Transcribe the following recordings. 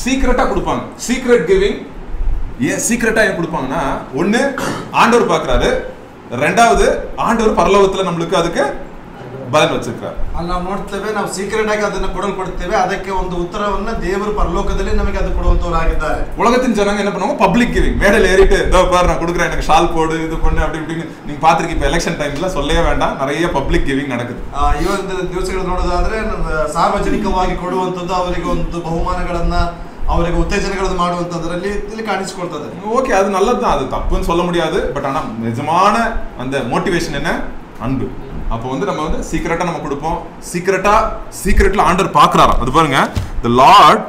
சீக்ரெட்டா கொடுப்பாங்க secret giving ஏன் சீக்ரெட்டா ஏன் கொடுப்பாங்கன்னா ஒண்ணு ஆண்டவர் பார்க்கறாரு ரெண்டாவது ஆண்டவர் பரலோகத்துல நம்மளுக்கு அதுக்கு பலன் வச்சிருக்காரு ಅಲ್ಲಿ ನಾವು ನೋಡ್ತೇವೆ ನಾವು ಸೀಕ್ರೆಟ್ ಆಗಿ ಅದನ್ನ ಕೊಡಲ್ಪಡ್ತೇವೆ ಅದಕ್ಕೆ ಒಂದು ಉತ್ತರವನ್ನ ದೇವರು ಪರಲೋಕದಲ್ಲಿ ನಮಗೆ ಅದು ಕೊಡುವಂತವರಾಗಿದ್ದಾರೆ உலகத்தின் ஜனங்க என்ன பண்ணுவாங்க பப்ளிக் கிவிங் மேடையில் ஏறிட்டு இதோ பாரு நான் கொடுக்குறேன் எனக்கு ஷால் போடு இது பண்ணு அப்படி இப்படின்னு நீங்க பாத்திருக்கீங்க இப்போ எலெக்ஷன் டைம்ல சொல்லவே வேண்டாம் நிறைய பப்ளிக் கிவிங் நடக்குது ಆ, ಈ ಒಂದು ದಿವಸಗಳು ನೋಡೋದಾದ್ರೆ ನಮ್ಮ ಸಾರ್ವಜನಿಕವಾಗಿ ಕೊಡುವಂತದ್ದು ಅವರಿಗೆ ಒಂದು ಬಹುಮಾನಗಳನ್ನ ಅವರಿಗೆ ಉತ್ತೇಜನಗಳನ್ನು ಮಾಡುವಂತದ್ರಲ್ಲಿ ಇಲ್ಲಿ ಕಾಣಿಸಿಕೊಳ್ತದೆ ஓகே அது நல்லதுதான் அது தப்புன்னு சொல்ல முடியாது பட் ஆனா நிஜமான அந்த மோட்டிவேஷன் என்ன அன்பு அப்போ வந்து நம்ம வந்து சீக்கிரட்டா நம்ம கொடுப்போம் சீக்கிரட்டா சீக்கிரட்ல ஆண்டர் பாக்குறாராம் அது பாருங்க த லார்ட்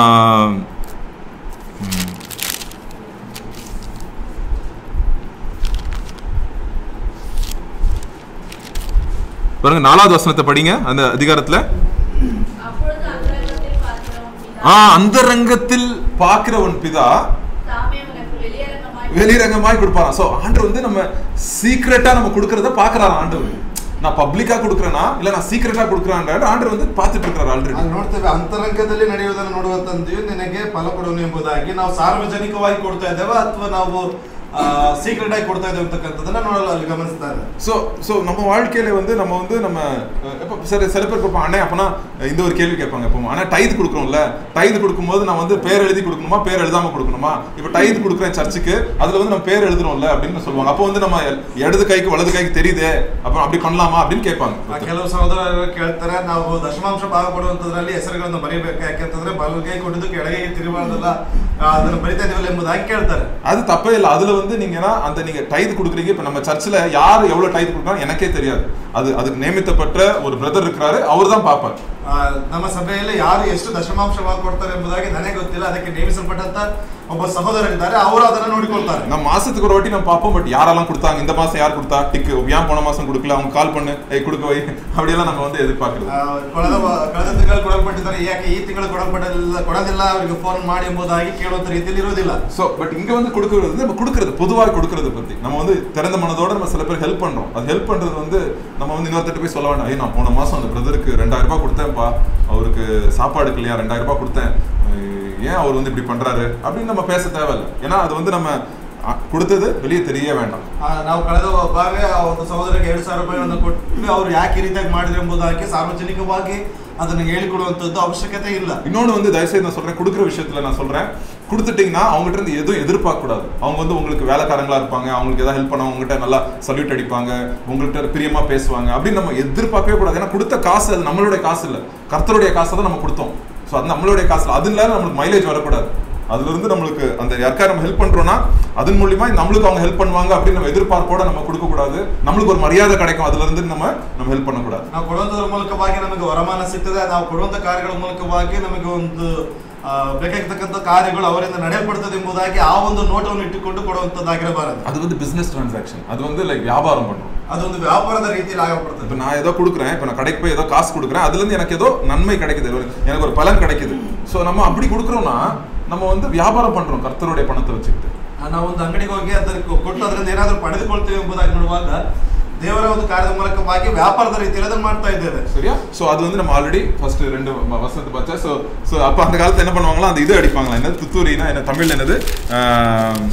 பாருங்க நாலாவது வசனத்தை படிங்க அந்த அதிகாரத்துல அப்பொழுது அந்தரங்கத்தில் பார்க்கிறோம் பிதா, ஆ அந்த ரங்கத்தில் பார்க்கிறவன் பிதா தாமே உனக்கு வெளியரங்கமாய் வெளிரங்கமாய் கொடுப்பாராம் சோ ஆண்டவர் வந்து நம்ம சீக்ரெட்டா நம்ம கொடுக்கறத பாக்குறாராம் ஆண்டவர் நான் பப்ளிக்கா கொடுக்கறேனா இல்ல நான் சீக்ரெட்டா கொடுக்கறான்ற ಆಂಡರ್ வந்து பார்த்துட்டு இருக்காரு ಆಲ್ರೆಡಿ ಅಲ್ಲಿ ನೋಡ್ತೇವೆ ಅಂತರಂಗದಲ್ಲಿ ನಡೆಯುವುದನ್ನು ನೋಡುವಂತಂದು ನಿನಗೆ ಫಲ ಕೊಡುವನು ಎಂಬುದಾಗಿ ನಾವು ಸಾರ್ವಜನಿಕವಾಗಿ ಕೊಡ್ತಾ ಇದ್ದೇವೆ ಅಥವಾ ನಾವು ಸೀಕ್ರೆಟ್ ಆಗಿ ಕೊಡ್ತಾ ಇದ್ದೇವೆ ಅಂತಕ್ಕಂಥದ್ದನ್ನ ನೋಡಲು ಅಲ್ಲಿ ಗಮನಿಸ್ತಾರೆ சோ சோ நம்ம வாழ்க்கையில வந்து நம்ம வந்து நம்ம அஹ், எப்ப சில சில பேர் கேட்பாங்க அண்ணே அப்பனா இந்த ஒரு கேள்வி கேட்பாங்க இப்போ ஆனா டைத் கொடுக்குறோம்ல டைத் கொடுக்கும்போது நான் வந்து பேர் எழுதி கொடுக்கணுமா பேர் எழுதாம கொடுக்கணுமா இப்போ டைத் கொடுக்குறேன் சர்ச்சுக்கு அதுல வந்து நம்ம பேர் எழுதுறோம்ல அப்படின்னு சொல்லுவாங்க அப்போ வந்து நம்ம இடது கைக்கு வலது கைக்கு தெரியுதே அப்புறம் அப்படி பண்ணலாமா அப்படின்னு ಆ, கேட்பாங்க ಕೆಲವು ಸಹೋದರರು ಕೇಳ್ತಾರೆ ನಾವು ದಶಮಾಂಶ ಭಾಗ ಕೊಡುವಂತದ್ರಲ್ಲಿ ಹೆಸರುಗಳನ್ನು ಬರೀಬೇಕು ಯಾಕೆಂತಂದ್ರೆ ಬಲಗೈ ಕೊಟ್ಟಿದ್ದು ಎಡಗೈಗೆ ತಿರುವಾದಲ್ಲ ಅದನ್ನು ಬರಿತಾ ಇದೀವಲ್ಲ ಎಂಬುದಾಗಿ ಕೇಳ್ತಾರೆ அது தப்பே இல்லை அதுல வந்து நீங்கன்னா அந்த நீங்க டைத் கொடுக்குறீங்க இப்ப நம்ம சர்ச்சில் யார் எவ்வளவு டைத் கொடுக்குறாங்க எனக்கே தெரியாது அது அதுக்கு நியமித்தப்பட்ட ஒரு பிரதர் இருக்கிறாரு அவர் தான் பார்ப்பார் ಆ, ನಮ್ಮ ಸಭೆಯಲ್ಲಿ ಯಾರು ಎಷ್ಟು ದಶಮಾಂಶ ಭಾಗ ಕೊಡ್ತಾರೆ ಎಂಬುದಾಗಿ ನನಗೆ ಗೊತ್ತಿಲ್ಲ ಅದಕ್ಕೆ ನೇಮಿಸಲ್ಪಟ್ಟಂತ ಒಬ್ಬ ಸಹೋದರರಿದ್ದಾರೆ ಅವರು ಅದನ್ನ ನೋಡಿಕೊಳ್ತಾರೆ நம்ம மாசத்துக்கு ஒரு வாட்டி நம்ம பார்ப்போம் பட் யாரெல்லாம் கொடுத்தாங்க இந்த மாசம் யார் கொடுத்தா டிக்கு ஏன் போன மாசம் கொடுக்கல அவங்க கால் பண்ணு ஏய் கொடுக்க வை அப்படியெல்லாம் நம்ம வந்து எதிர்பார்க்கறது ಆ, ಕಳೆದ ವ- ಕಳೆದ ತಿಂಗಳು ಕೊಡಲ್ಪಟ್ಟಿದ್ದಾರೆ ಯಾಕೆ ಈ ತಿಂಗಳು ಕೊಡಲ್ಪಟ್ಟಿಲ್ಲ ಕೊಡೋದಿಲ್ಲ ಅವರಿಗೆ ಫೋನ್ ಮಾಡಿ ಎಂಬುದಾಗಿ ಕೇಳುವಂತ ರೀತಿಯಲ್ಲಿ ಇರುವುದಿಲ್ಲ ஸோ பட் இங்க வந்து கொடுக்கறது வந்து நம்ம கொடுக்கறது பொதுவாக கொடுக்கறது பத்தி நம்ம வந்து திறந்த மனதோட நம்ம சில பேர் ஹெல்ப் பண்றோம் அது ஹெல்ப் பண்றது வந்து நம்ம வந்து இன்னொருத்தட்ட போய் சொல்ல வேண்டாம் ஐய் நான் போன மாசம் அந்த பிரதருக்கு ரெண்டாயிரம் ரூபாய் கொடுத்தேன்ப்பா அவருக்கு சாப்பாடுக்கு இல்லையா ரெண்டாயிரம் ரூபாய் கொடுத்தேன் அஹ் ஏன் அவர் வந்து இப்படி பண்றாரு அப்படின்னு நம்ம பேச தேவையில்லை ஏன்னா அது வந்து நம்ம அஹ், கொடுத்தது வெளியே தெரிய வேண்டாம் ಆ, ನಾವು ಕಳೆದ ಭಾಗ ಆ ಒಂದು ಸಹೋದರಿಗೆ ಎರಡು ಸಾವಿರ ರೂಪಾಯಿಯನ್ನು ಕೊಟ್ಟು ಅವರು ಯಾಕೆ ಈ ರೀತಿಯಾಗಿ ಮಾಡಿದ್ರು ಎಂಬುದಾಗಿ ಸಾರ್ವಜನಿಕವಾಗಿ ಅದನ್ನು ಹೇಳಿಕೊಡುವಂತದ್ದು ಅವಶ್ಯಕತೆ ಇಲ್ಲ இன்னொன்று வந்து தயவுசெய்து நான் சொல்றேன் கொடுக்குற விஷயத்துல நான் சொல்றேன் கொடுத்துட்டீங்கன்னா அவங்ககிட்ட இருந்து எதுவும் எதிர்பார்க்க கூடாது அவங்க வந்து உங்களுக்கு வேலைக்காரங்களா இருப்பாங்க அவங்களுக்கு ஏதாவது ஹெல்ப் பண்ண உங்ககிட்ட நல்லா சல்யூட் அடிப்பாங்க உங்கள்கிட்ட பிரியமா பேசுவாங்க அப்படின்னு நம்ம எதிர்பார்க்கவே கூடாது ஏன்னா கொடுத்த காசு அது நம்மளுடைய காசு இல்லை கர்த்தருடைய காசை தான் நம்ம கொடுத்தோம் ஸோ அது நம்மளுடைய காசு இல்லை. அது இல்லாத நம்மளுக்கு மைலேஜ் வரக்கூடாது அதுல இருந்து நம்மளுக்கு அந்த யாருக்கா நம்ம ஹெல்ப் பண்றோம்னா அதன் மூலியமா நம்மளுக்கு அவங்க ஹெல்ப் பண்ணுவாங்க அப்படின்னு நம்ம எதிர்பார்ப்போட நம்ம கொடுக்க கூடாது நம்மளுக்கு ஒரு மரியாதை கிடைக்கும் அதுல இருந்து நம்ம நம்ம ஹெல்ப் பண்ணக்கூடாது ನಾವು ಕೊಡುವಂತದ್ರ ಮೂಲಕವಾಗಿ ನಮಗೆ ವರಮಾನ ಸಿಗ್ತದೆ ನಾವು ಕೊಡುವಂತ ಕಾರ್ಯಗಳ ಮೂಲಕವಾಗಿ ನಮಗೆ ಒಂದು ಆ, ಬೇಕಾಗಿರ್ತಕ್ಕಂಥ ಕಾರ್ಯಗಳು ಅವರಿಂದ ನಡೆಯಲ್ಪಡ್ತದೆ ಎಂಬುದಾಗಿ ಆ ಒಂದು ನೋಟವನ್ನು ಇಟ್ಟುಕೊಂಡು ಕೊಡುವಂತದ್ದಾಗಿರಬಾರದು அது வந்து பிசினஸ் டிரான்சாக்ஷன் அது வந்து லைக் வியாபாரம் பண்றோம் ಅದೊಂದು ವ್ಯಾಪಾರದ ರೀತಿಯಲ್ಲಿ ಆಗಲ್ಪಡ್ತದೆ இப்போ நான் ஏதோ கொடுக்குறேன் இப்போ நான் கடைக்கு போய் ஏதோ காசு கொடுக்குறேன் அதுலேருந்து எனக்கு ஏதோ நன்மை கிடைக்குது ஒரு- எனக்கு ஒரு பலன் கிடைக்குது ஸோ நம்ம அப்படி கொடுக்குறோம்னா நம்ம வந்து வியாபாரம் பண்றோம் கர்த்தருடைய பணத்தை வச்சுக்கிட்டு ಆ, ನಾವು ಒಂದು ಅಂಗಡಿಗೆ ಹೋಗಿ ಅದಕ್ಕೆ ಕೊಟ್ಟು ಅದರಿಂದ ಏನಾದರೂ ಪಡೆದುಕೊಳ್ತೇವೆ ಎಂಬುದಾಗಿ ನೋಡುವಾಗ ದೇವರ ಒಂದು ಕಾರ್ಯದ ಮೂಲಕವಾಗಿ ವ್ಯಾಪಾರದ ರೀತಿಯಲ್ಲಿ ಅದನ್ನು ಮಾಡ್ತಾ ಇದ್ದೇವೆ சரியா ஸோ அது வந்து நம்ம ஆல்ரெடி ஃபர்ஸ்ட் ரெண்டு வ- வசனத்தை பார்த்தா ஸோ ஸோ அப்போ அந்த காலத்துல என்ன பண்ணுவாங்களா அந்த இது அடிப்பாங்களா என்னது துத்தூரினா என்ன தமிழ்ல என்னது ஆஹ்,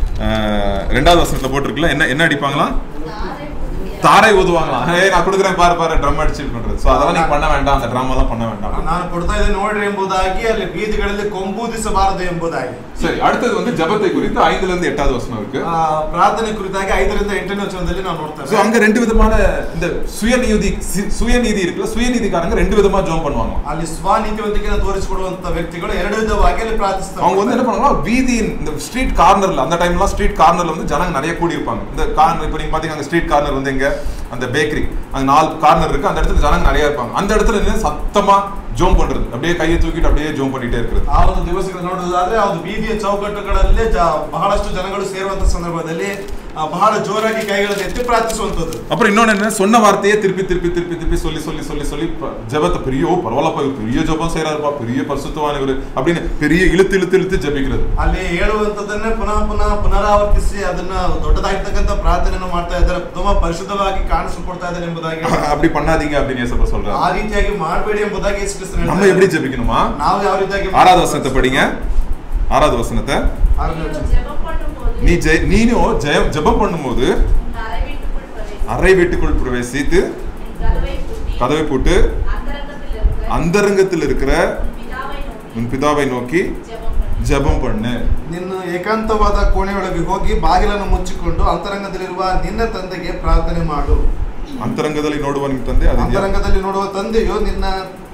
ஆஹ், ரெண்டாவது வசனத்துல போட்டிருக்குல்ல என்ன என்ன அடிப்பாங்களா தாரை புதிய தாரை ஊதுவாங்களாம் ஏய் நான் கொடுக்குறேன் பாரு பாரு ட்ரம் அடிச்சு பண்றது ஸோ அதெல்லாம் நீங்க பண்ண வேண்டாம் அந்த ட்ராமாலாம் பண்ண வேண்டாம் ನಾನು ಕೊಡ್ತಾ ಇದ್ದೇನೆ ನೋಡ್ರಿ ಎಂಬುದಾಗಿ ಅಲ್ಲಿ ಬೀದಿಗಳಲ್ಲಿ ಕೊಂಬೂದಿಸಬಾರದು ಎಂಬುದಾಗಿ சரி அடுத்தது வந்து ஜெபத்தை குறித்து ஐந்துல இருந்து எட்டாவது வசனம் இருக்கு ಆ, ಪ್ರಾರ್ಥನೆ ಕುರಿತಾಗಿ ಐದರಿಂದ ಎಂಟನೇ ವಚನದಲ್ಲಿ ನಾವು சோ ನೋಡ್ತೇವೆ அங்க ரெண்டு விதமான இந்த சுயநீதி சி- சுயநீதி இருக்குல்ல சுயநீதிக்காரங்க ரெண்டு விதமா ஜோம் பண்ணுவாங்க ಅಲ್ಲಿ ಸ್ವಾನೀತಿವಂತಿಕೆಯನ್ನು ತೋರಿಸಿಕೊಡುವಂತ ವ್ಯಕ್ತಿಗಳು ಎರಡು ವಿಧವಾಗಿ ಅಲ್ಲಿ ಪ್ರಾರ್ಥಿಸ್ತಾರೆ அவங்க வந்து என்ன பண்ணுவாங்கன்னா வீதியின் இந்த ஸ்ட்ரீட் கார்னர்ல அந்த டைம்லாம் ஸ்ட்ரீட் கார்னர்ல வந்து ஜனங்க நிறைய கூடி இருப்பாங்க இந்த கார்னர் இப்போ நீங்க பாத்தீங்க அந்த ஸ்ட்ரீட் கார்னர் வந்து எங்க அந்த பேக்கரி அந்த நாலு கார்னர் இருக்கு அந்த இடத்துல ஜனங்க நிறைய இருப்பாங்க அந்த இடத்துல நின்னு சத்தமா ஜோம் பண்றது அப்படியே கையை தூக்கிட்டு அப்படியே ஜோம் பண்ணிட்டே இருக்கிறது ಆ ಒಂದು ದಿವಸಗಳು ನೋಡುವುದಾದ್ರೆ ಆ ಒಂದು ಬೀದಿಯ ಚೌಕಟ್ಟುಗಳಲ್ಲೇ ಜ- ಬಹಳಷ್ಟು ಜನಗಳು ಸೇರುವಂತ ಸಂದರ್ಭದಲ್ಲಿ ಆ, ಬಹಳ ಜೋರಾಗಿ ಕೈಗಳನ್ನು ಎತ್ತಿ ಪ್ರಾರ್ಥಿಸುವಂತದ್ದು அப்புறம் இன்னொன்னு என்ன சொன்ன வார்த்தையே திருப்பி திருப்பி திருப்பி திருப்பி சொல்லி சொல்லி சொல்லி சொல்லி ப- ஜெபத்தை பெரிய ஓ பரவாயில்லப்பா இவர் பெரிய ஜெபம் செய்யறாருப்பா பெரிய பரிசுத்தவான் இவர் அப்படின்னு பெரிய இழுத்து இழுத்து இழுத்து ஜெபிக்கிறது ಅಲ್ಲಿ ಹೇಳುವಂತದನ್ನೇ ಪುನಃ ಪುನಃ ಪುನರಾವರ್ತಿಸಿ ಅದನ್ನ ದೊಡ್ಡದಾಗಿರ್ತಕ್ಕಂಥ ಪ್ರಾರ್ಥನೆಯನ್ನು ಮಾಡ್ತಾ ಇದ್ದಾರೆ ತುಂಬಾ ಪರಿಶುದ್ಧವಾಗಿ ಕಾಣಿಸಿಕೊಡ್ತಾ ಇದ್ದಾರೆ ಎಂಬುದಾಗಿ அப்படி பண்ணாதீங்க அப்படின்னு ஏசப்பா ಆ சொல்றாரு ರೀತಿಯಾಗಿ ಮಾಡಬೇಡಿ ಎಂಬುದಾಗಿ ಯೇಸು ಕ್ರಿಸ್ತನು ಹೇಳ್ತಾ நம்ம எப்படி ಇದ್ದಾರೆ. ஜெபிக்கணுமா ನಾವು ಯಾವ ರೀತಿಯಾಗಿ ஆறாவது வசனத்தை படிங்க ஆறாவது வசனத்தை ஆறாவது நீயோ வசனம். ஜெபம் பண்ணும்போது நீ ஜெய் நீனும் ஜெயம் ஜெபம் பண்ணும்போது உன் அறை வீட்டுக்குள் பிரவேசி. அறை வீட்டுக்குள் பிரவேசித்து உன் கதவை பூட்டி, கதவை போட்டு அந்தரங்கத்தில் இருக்கிற அந்தரங்கத்தில் இருக்கிற உன் பிதாவை நோக்கி உன் பிதாவை நோக்கி ஜெபம் பண்ணு. ஜெபம் பண்ணு ನಿನ್ನ ಏಕಾಂತವಾದ ಕೋಣೆಯೊಳಗೆ ಹೋಗಿ ಬಾಗಿಲನ್ನು ಮುಚ್ಚಿಕೊಂಡು ಅಂತರಂಗದಲ್ಲಿರುವ ನಿನ್ನ ತಂದೆಗೆ ಪ್ರಾರ್ಥನೆ ಮಾಡು ಅಂತರಂಗದಲ್ಲಿ ನೋಡುವ ನಿಮ್ ತಂದೆ ಅದು ಇದೆಯಾ? ಅಂತರಂಗದಲ್ಲಿ ನೋಡುವ ತಂದೆಯು ನಿನ್ನ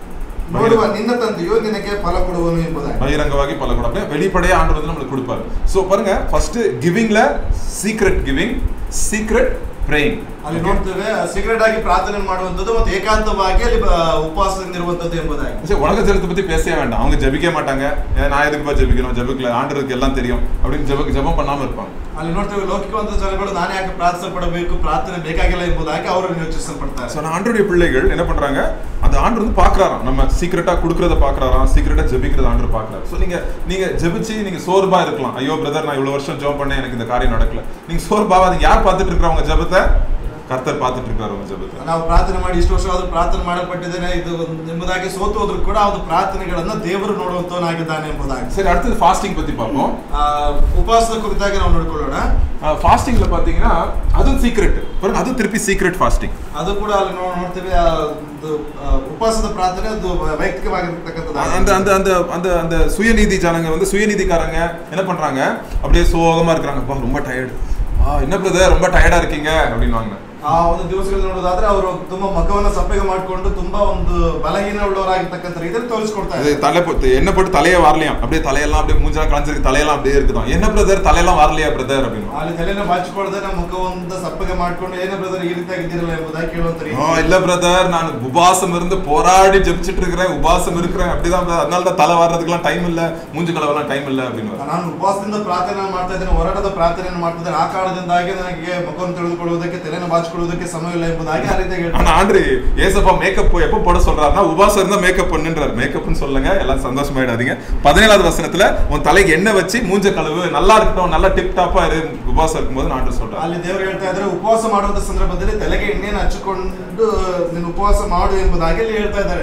ನೋಡುವ ನಿನ್ನ ತಂದೆಯು ನಿನಗೆ ಫಲ ಕೊಡುವನು ಎಂಬುದಾಗಿ பகிரங்கವಾಗಿ பல கூட அப்படியே வெளிப்படையா ஆண்டவர் வந்து நம்மளுக்கு கொடுப்பாரு சோ பாருங்க ஃபர்ஸ்ட் கிவிங்ல சீக்ரெட் கிவிங் சீக்ரெட் praying ಅಲ್ಲಿ ನೋಡ್ತೇವೆ ಸೀಕ್ರೆಟ್ ಆಗಿ ಪ್ರಾರ್ಥನೆ ಮಾಡುವಂತದ್ದು ಮತ್ತು ಏಕಾಂತವಾಗಿ ಅಲ್ಲಿ ಆ, ಉಪವಾಸದಿಂದ ಇರುವಂತದ್ದು ಎಂಬುದಾಗಿ சரி, உலக ஜனத்தை பத்தி பேசவே வேண்டாம் அவங்க ஜெபிக்க மாட்டாங்க ஏன் நான் எதுக்குப்பா ஜெபிக்கணும் ஜெபிக்கல ஆண்டவருக்கு எல்லாம் தெரியும் அப்படின்னு ஜெப ஜெபம் பண்ணாம இருப்பாங்க ಅಲ್ಲಿ ನೋಡ್ತೇವೆ ಲೌಕಿಕವಂತ ಜನಗಳು ನಾನು ಯಾಕೆ ಪ್ರಾರ್ಥಿಸಪಡಬೇಕು ಪ್ರಾರ್ಥನೆ ಬೇಕಾಗಿಲ್ಲ ಎಂಬುದಾಗಿ ಅವರು ಯೋಚಿಸಲ್ಪಡ್ತಾರೆ ஸோ ஆண்டருடைய பிள்ளைகள் என்ன பண்றாங்க அந்த ஆண்டு வந்து பாக்குறாராம் நம்ம சீக்கிரட்டா கொடுக்கறத பாக்குறாராம் சீக்கிரட்டா ஜெபிக்கிறத ஆண்டர் பாக்குறாரு ஸோ நீங்க நீங்க ஜெபிச்சு நீங்க சோர்பா இருக்கலாம் ஐயோ பிரதர் நான் இவ்வளவு வருஷம் ஜெபம் பண்ணேன் எனக்கு இந்த காரியம் நடக்கல நீங்க சோர்பாவாது யார் பார்த்துட்டு இருக்கிற உங்க ஜெபத்தை கர்த்தர் பார்த்துட்டு இருக்காரு உங்க ஜெபத்தை ನಾವು ಪ್ರಾರ್ಥನೆ ಮಾಡಿ ಇಷ್ಟು ವರ್ಷವಾದ್ರೂ ಪ್ರಾರ್ಥನೆ ಮಾಡಲ್ಪಟ್ಟಿದ್ದೇನೆ ಇದು ಒಂದು ಎಂಬುದಾಗಿ ಸೋತು ಹೋದ್ರು ಕೂಡ ಆ ಒಂದು ಪ್ರಾರ್ಥನೆಗಳನ್ನ ದೇವರು ನೋಡುವಂತವನಾಗಿದ್ದಾನೆ ಎಂಬುದಾಗಿ சரி அடுத்தது ஃபாஸ்டிங் பத்தி பார்ப்போம் ಆ, ಉಪವಾಸದ ಕುರಿತಾಗಿ ನಾವು ನೋಡ್ಕೊಳ್ಳೋಣ ஃபாஸ்டிங்ல பாத்தீங்கன்னா அதுவும் சீக்ரெட் பாருங்க அதுவும் திருப்பி சீக்ரெட் ஃபாஸ்டிங் ಅದು ಕೂಡ ಅಲ್ಲಿ ನೋ- ನೋಡ್ತೇವೆ ಆ ಒಂದು, ಆ, ಉಪವಾಸದ ಪ್ರಾರ್ಥನೆ ಅದು ವೈಯಕ್ತಿಕವಾಗಿರ್ತಕ್ಕಂಥದ್ದು அந்த அந்த அந்த அந்த அந்த சுயநீதி ஜனங்க வந்து சுயநீதிக்காரங்க என்ன பண்றாங்க அப்படியே சோகமா இருக்கிறாங்க "அப்பா, ரொம்ப டயர்டு ஆ என்ன பிரதர் ரொம்ப டயர்டா இருக்கீங்க அப்படின்வாங்க ಆ ಒಂದು ದಿವಸಗಳು ನೋಡೋದಾದ್ರೆ ಅವರು ತುಂಬಾ ಮಗವನ್ನ ಸಪ್ಪಗೆ ಮಾಡಿಕೊಂಡು ತುಂಬಾ ಒಂದು ಬಲಹೀನ ಉಳ್ಳವರಾಗಿರ್ತಕ್ಕಂಥ ರೀತಿಯಲ್ಲಿ ತೋರಿಸ್ಕೊಡ್ತಾ அது ಇದ್ದಾರೆ தலை போட்டு என்ன போட்டு தலையே வரலையாம் அப்படியே தலையெல்லாம் அப்படியே மூஞ்செல்லாம் கலைஞ்சிருக்கு தலையெல்லாம் அப்படியே இருக்குதாம் என்ன பிரதர் தலையெல்லாம் வரலையா பிரதர் அப்படின்னு ಅಲ್ಲಿ ತಲೆನ ಬಾಚಿಕೊಳ್ಳದೆ ನಮ್ಮ ಮುಖವನ್ನ ಸಪ್ಪಗೆ ಮಾಡ್ಕೊಂಡು ಏನೇ ಬ್ರದರ್ ಈ ರೀತಿಯಾಗಿದ್ದೀರಲ್ಲ ಎಂಬುದಾಗಿ ಕೇಳುವಂತ ರೀತಿ ஆ இல்ல பிரதர் நான் உபாசம் இருந்து போராடி ஜெபிச்சிட்டு இருக்கிறேன் உபாசம் இருக்கிறேன் அப்படிதான் brother. அதனால தான் தலை வர்றதுக்கெல்லாம் டைம் இல்ல மூஞ்சி கலவெல்லாம் டைம் இல்ல அப்படின்னு ನಾನು ಉಪವಾಸದಿಂದ ಪ್ರಾರ್ಥನೆ ಮಾಡ್ತಾ ಇದ್ದೇನೆ ಹೋರಾಟದ ಪ್ರಾರ್ಥನೆಯನ್ನು ಮಾಡ್ತಾ ಇದ್ದೇನೆ ಆ ಕಾರಣದಿಂದಾಗಿ ನನಗೆ ಮುಖವನ್ನು ತಿಳಿದುಕೊಳ್ಳುವುದಕ್ಕೆ ತಲೆನ ಬಾಚಿಕೊಳ್ಳುವುದಕ್ಕೆ ಸಮಯವಿಲ್ಲ ಎಂಬುದಾಗಿ ಆ ರೀತಿಯಾಗಿ ஆனா ಹೇಳ್ತಾರೆ ஆண்டு ஏசப்பா மேக்கப் எப்ப போட சொல்றாருன்னா உபாசம் இருந்தா மேக்கப் பண்ணுன்றாரு மேக்கப்னு சொல்லுங்க எல்லாம் சந்தோஷமாயிடாதீங்க பதினேழாவது வசனத்துல உன் தலைக்கு எண்ணெய் வச்சு மூஞ்ச கழுவு நல்லா இருக்கட்டும் நல்லா டிப் டாப்பா இரு உபாசம் இருக்கும்போது நான் சொல்றேன் ಅಲ್ಲಿ ದೇವರು ಹೇಳ್ತಾ ಇದ್ದಾರೆ ಉಪವಾಸ ಮಾಡುವಂತ ಸಂದರ್ಭದಲ್ಲಿ ತಲೆಗೆ ಎಣ್ಣೆಯನ್ನು ಹಚ್ಚಿಕೊಂಡು ನೀನು ಉಪವಾಸ ಮಾಡು ಎಂಬುದಾಗಿ ಅಲ್ಲಿ ಹೇಳ್ತಾ ಇದ್ದಾರೆ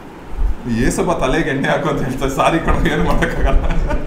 ಏಸಪ್ಪ ತಲೆಗೆ ಎಣ್ಣೆ ಹಾಕು ಅಂತ ಹೇಳ್ತಾರೆ ಸಾರಿ ಕಣ ಏನು ಮಾಡಕ್ಕಾಗಲ್ಲ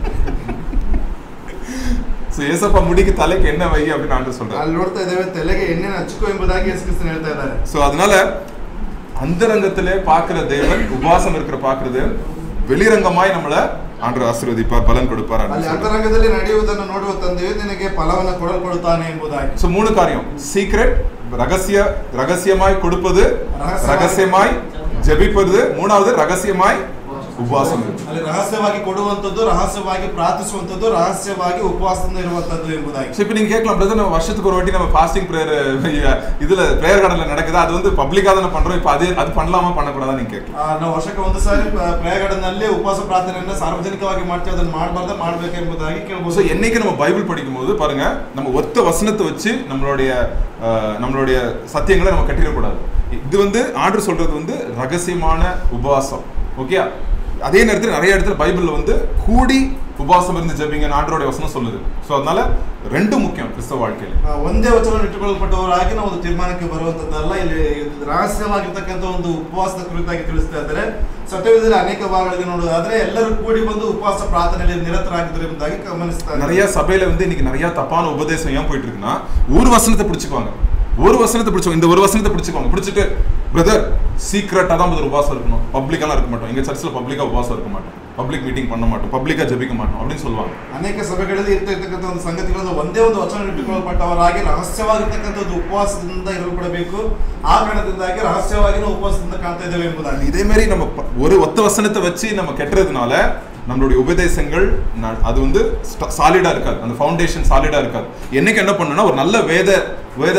ಸೊ ಏಸಪ್ಪ ಮುಡಿಗೆ ತಲೆಗೆ ಎಣ್ಣೆ ವೈ அப்படின்னு ஆண்டு சொல்றாரு ಅಲ್ಲಿ ನೋಡ್ತಾ ಇದ್ದೇವೆ ತಲೆಗೆ ಎಣ್ಣೆಯನ್ನು ಹಚ್ಚಿಕೋ ಎಂಬುದಾಗಿ ಯೇಸು ಕ್ರಿಸ್ತನು ಹೇಳ್ತಾ ಇದ್ದಾರೆ சோ அதனால அந்தரங்கத்திலே பார்க்கிற தேவன் உபாசம் இருக்கிற பார்க்கிற தேவன் வெளிரங்கமாய் நம்மள ஆண்டு ஆசீர்வதிப்பார் பலன் கொடுப்பார் ಅಲ್ಲಿ ಅಂತರಂಗದಲ್ಲಿ ನಡೆಯುವುದನ್ನು ನೋಡುವ ತಂದೆಯು ನಿನಗೆ ಫಲವನ್ನು ಕೊಡಲ್ಪಡುತ್ತಾನೆ ಎಂಬುದಾಗಿ சோ மூணு காரியம் சீக்ரெட் ரகசிய ரகசியமாய் கொடுப்பது ரகசியமாய் ரகசியமாய் ஜெபிப்பது மூணாவது ரகசியமாய் உபவாசம் இருக்கு. ಅಲ್ಲಿ ರಹಸ್ಯವಾಗಿ ಕೊಡುವಂತದ್ದು ರಹಸ್ಯವಾಗಿ ಪ್ರಾರ್ಥಿಸುವಂತದ್ದು ರಹಸ್ಯವಾಗಿ ಉಪವಾಸದಿಂದ ಇರುವಂತದ್ದು ಎಂಬುದಾಗಿ சோ இப்போ நீங்க கேட்கலாம் பிரதர் நம்ம வருஷத்துக்கு ஒரு வாட்டி நம்ம ஃபாஸ்டிங் பிரேயர் இதுல பிரேயர் கடன்ல நடக்குது அது வந்து பப்ளிக்கா தானே பண்றோம் இப்போ அது அது பண்ணலாமா பண்ணக்கூடாதா நீங்க கேட்கலாம் ಆ, ನಾವು ವರ್ಷಕ್ಕೆ ಒಂದು ಸಾರಿ ಪ್ರಯಾಗಡನಲ್ಲಿ ಉಪವಾಸ ಪ್ರಾರ್ಥನೆಯನ್ನ ಸಾರ್ವಜನಿಕವಾಗಿ ಮಾಡ್ತೀವಿ ಅದನ್ನು ಮಾಡಬಾರ್ದ ಮಾಡ್ಬೇಕು ಎಂಬುದಾಗಿ ஸோ ಕೇಳಬಹುದು என்னைக்கு நம்ம பைபிள் படிக்கும்போது பாருங்க நம்ம ஒத்த வசனத்தை வச்சு நம்மளுடைய அஹ், நம்மளுடைய சத்தியங்களை நம்ம கட்டிடக்கூடாது இது வந்து ஆர்டர் சொல்றது வந்து ரகசியமான உபவாசம் ஓகே அதே நேரத்தில் நிறைய இடத்துல பைபிள்ல வந்து கூடி உபவாசம் இருந்து ஜெபிங்க ஆண்டருடைய வசனம் சொல்லுது ஸோ அதனால ரெண்டும் முக்கியம் கிறிஸ்தவ வாழ்க்கையில ಆ, ಒಂದೇ ವಚನ ಇಟ್ಟುಕೊಳ್ಳಲ್ಪಟ್ಟವರಾಗಿ ನಾವು ಒಂದು ತೀರ್ಮಾನಕ್ಕೆ ಬರುವಂತದ್ದಲ್ಲ ಇಲ್ಲಿ ಇದು ರಹಸ್ಯವಾಗಿರ್ತಕ್ಕಂಥ ಒಂದು ಉಪವಾಸದ ಕುರಿತಾಗಿ ತಿಳಿಸ್ತಾ ಇದ್ದಾರೆ ಸತ್ಯವಿಧದಲ್ಲಿ ಅನೇಕ ಭಾಗಗಳಿಗೆ ನೋಡೋದಾದ್ರೆ ಎಲ್ಲರೂ ಕೂಡಿ ಬಂದು ಉಪವಾಸ ಪ್ರಾರ್ಥನೆಯಲ್ಲಿ ನಿರತರಾಗಿದ್ದಾರೆ ಎಂಬುದಾಗಿ ಗಮನಿಸ್ತಾ ಇದ್ದಾರೆ. நிறைய சபையில வந்து இன்னைக்கு நிறைய தப்பான உபதேசம் ஏன் போயிட்டு இருக்குன்னா ஒரு வசனத்தை பிடிச்சுக்குவாங்க ஒரு வசனத்தை பிடிச்சோம் இந்த ஒரு வசனத்தை பிடிச்சுக்குவாங்க பிடிச்சிட்டு பிரதர் சீக்கிரட்டா தான் brother உபவாசம் இருக்கணும் பப்ளிக்காலாம் இருக்க மாட்டோம் எங்க சர்ச்சில் பப்ளிக்கா உபவாசம் இருக்க மாட்டோம் பப்ளிக் மீட்டிங் பண்ண மாட்டோம் பப்ளிக்கா ஜெபிக்க மாட்டோம் அப்படின்னு சொல்லுவாங்க ಅನೇಕ ಸಭೆಗಳಲ್ಲಿ ಇರ್ತಕ್ಕಂಥ ಒಂದು ಸಂಗತಿಗಳನ್ನು ಒಂದೇ ಒಂದು ವಚನ ಇಟ್ಟುಕೊಳ್ಳಲ್ಪಟ್ಟವರಾಗಿ ರಹಸ್ಯವಾಗಿರ್ತಕ್ಕಂಥ ಒಂದು ಉಪವಾಸದಿಂದ ಇರಲ್ಪಡಬೇಕು ಆ ಕಾರಣದಿಂದಾಗಿ ರಹಸ್ಯವಾಗಿ ನಾವು ಉಪವಾಸದಿಂದ ಕಾಣ್ತಾ ಇದ್ದೇವೆ ಎಂಬುದಾಗಿ இதே மாதிரி நம்ம ப- ஒரு ஒத்த வசனத்தை வச்சு நம்ம கெட்டுறதுனால நம்மளுடைய உபதேசங்கள் ந- அது வந்து சாலிடா இருக்காது அந்த ஃபவுண்டேஷன் சாலிடா இருக்காது என்னைக்கு என்ன பண்ணணும்னா ஒரு நல்ல வேத வேத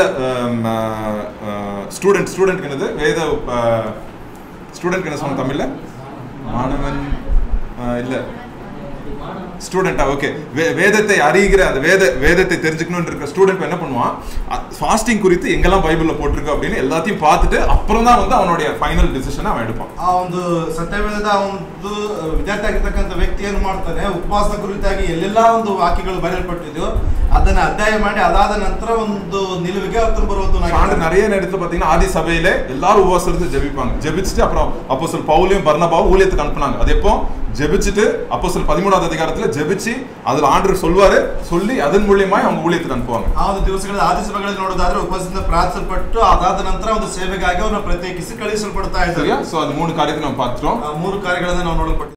ஸ்டூடெண்ட் ஸ்டூடெண்ட் என்னது வேத ஸ்டூடெண்ட் என்ன சொன்ன தமிழ்ல மாணவன் அஹ், இல்ல ஸ்டூடெண்டா ஓகே வேதத்தை அறிகிற அந்த வேத வேதத்தை தெரிஞ்சுக்கணும்னு இருக்கிற ஸ்டூடெண்ட் என்ன பண்ணுவான் ஃபாஸ்டிங் குறித்து எங்கெல்லாம் பைபிள்ல போட்டிருக்கு அப்படின்னு எல்லாத்தையும் பார்த்துட்டு அப்புறம் தான் வந்து அவனுடைய ஃபைனல் டிசிஷனை அவன் எடுப்பான் ಆ ಒಂದು ಸತ್ಯವೇದದ ಒಂದು ವಿದ್ಯಾರ್ಥಿ ಆಗಿರ್ತಕ್ಕಂಥ ವ್ಯಕ್ತಿ ಏನು ಮಾಡ್ತಾನೆ ಉಪವಾಸದ ಕುರಿತಾಗಿ ಎಲ್ಲೆಲ್ಲಾ ಒಂದು ವಾಕ್ಯಗಳು ಬರೆಯಲ್ಪಟ್ಟಿದೆಯೋ ಅದನ್ನ ಅಧ್ಯಾಯ ಮಾಡಿ ಅದಾದ ನಂತರ ಒಂದು ನಿಲುವಿಗೆ ಆತನು ಬರುವಂತ சான்று நிறைய நேரத்துல பாத்தீங்கன்னா ஆதி சபையில எல்லாரும் உபவாசம் இருந்து ஜெபிப்பாங்க ஜெபிச்சுட்டு அப்புறம் அப்போஸ்தலர் பவுலையும் பர்னபாவும் ஊழியத்துக்கு அனுப்புனாங்க அது எப்போ ஜெபிச்சுட்டு அப்போஸ்தலர் பதிமூணாவது அதிகாரத்துல ஜெபிச்சு அதுல ஆண்டவர் சொல்வாரு சொல்லி அதன் மூலியமா அவங்க ஊழியத்துக்கு அனுப்புவாங்க ಆ ಒಂದು ದಿವಸಗಳ ಆದಿ ಸಭೆಗಳಲ್ಲಿ ನೋಡೋದಾದ್ರೆ ಉಪವಾಸದಿಂದ ಪ್ರಾರ್ಥಿಸಲ್ಪಟ್ಟು ಅದಾದ ನಂತರ ಒಂದು ಸೇವೆಗಾಗಿ ಅವ್ರನ್ನ ಪ್ರತ್ಯೇಕಿಸಿ ಕಳುಹಿಸಲ್ಪಡ್ತಾ ಇದ್ದಾರೆ சரியா சோ அந்த மூணு காரியத்தை நம்ம பார்த்துட்டோம் ಆ ಮೂರು ಕಾರ್ಯಗಳನ್ನ ನಾವು ನೋಡಲ್ಪಟ್ಟು